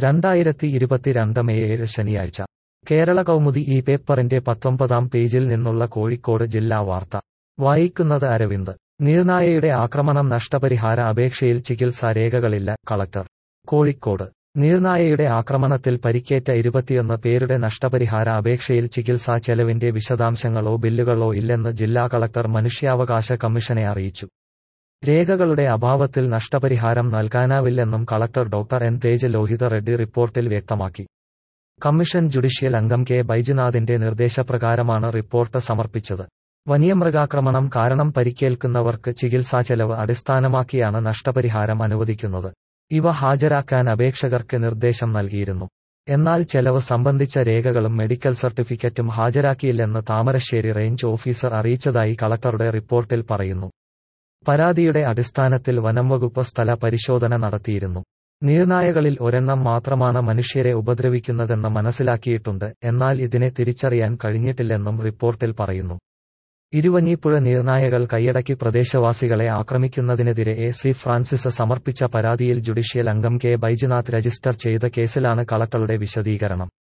രണ്ടായിരത്തി ഇരുപത്തിരണ്ട് മെയ് ഏഴ് ശനിയാഴ്ച കേരള കൗമുദി ഈ പേപ്പറിന്റെ പത്തൊമ്പതാം പേജിൽ നിന്നുള്ള കോഴിക്കോട് ജില്ലാ വാർത്ത വായിക്കുന്നത് അരവിന്ദ് നീർനായയുടെ ആക്രമണം നഷ്ടപരിഹാര അപേക്ഷയിൽ ചികിത്സാ രേഖകളില്ല കളക്ടർ കോഴിക്കോട് നീർനായയുടെ ആക്രമണത്തിൽ പരിക്കേറ്റ ഇരുപത്തിയൊന്ന് പേരുടെ നഷ്ടപരിഹാര അപേക്ഷയിൽ ചികിത്സാ ചെലവിന്റെ വിശദാംശങ്ങളോ ബില്ലുകളോ ഇല്ലെന്ന് ജില്ലാ കളക്ടർ മനുഷ്യാവകാശ കമ്മീഷനെ അറിയിച്ചു രേഖകളുടെ അഭാവത്തിൽ നഷ്ടപരിഹാരം നൽകാനാവില്ലെന്നും collector doctor N Tej Lohitha Reddy റിപ്പോർട്ടിൽ വ്യക്തമാക്കി കമ്മീഷൻ ജുഡീഷ്യൽ അംഗം കെ ബൈജുനാഥിന്റെ നിർദ്ദേശപ്രകാരമാണ് റിപ്പോർട്ട് സമർപ്പിച്ചത് വന്യമൃഗാക്രമണം കാരണം പരിക്കേൽക്കുന്നവർക്ക് ചികിത്സാ ചെലവ് അടിസ്ഥാനമാക്കിയാണ് നഷ്ടപരിഹാരം അനുവദിക്കുന്നത് ഇവ ഹാജരാക്കാൻ അപേക്ഷകർക്ക് നിർദ്ദേശം നൽകിയിരുന്നു എന്നാൽ ചെലവ് സംബന്ധിച്ച രേഖകളും മെഡിക്കൽ സർട്ടിഫിക്കറ്റും ഹാജരാക്കിയില്ലെന്ന് താമരശ്ശേരി റേഞ്ച് ഓഫീസർ അറിയിച്ചതായി കളക്ടറുടെ റിപ്പോർട്ടിൽ പറയുന്നു പരാതിയുടെ അടിസ്ഥാനത്തിൽ വനംവകുപ്പ് സ്ഥല പരിശോധന നടത്തിയിരുന്നു നീർനായകളിൽ ഒരെണ്ണം മാത്രമാണ് മനുഷ്യരെ ഉപദ്രവിക്കുന്നതെന്ന് മനസ്സിലാക്കിയിട്ടുണ്ട് എന്നാൽ ഇതിനെ തിരിച്ചറിയാൻ കഴിഞ്ഞിട്ടില്ലെന്നും റിപ്പോർട്ടിൽ പറയുന്നു ഇരുവഞ്ഞിപ്പുഴ നീർനായകൾ കൈയടക്കി പ്രദേശവാസികളെ ആക്രമിക്കുന്നതിനെതിരെ എ സി ഫ്രാൻസിസ് സമർപ്പിച്ച പരാതിയിൽ ജുഡീഷ്യൽ അംഗം കെ ബൈജുനാഥ് രജിസ്റ്റർ ചെയ്ത കേസിലാണ് കളക്ടറുടെ വിശദീകരണം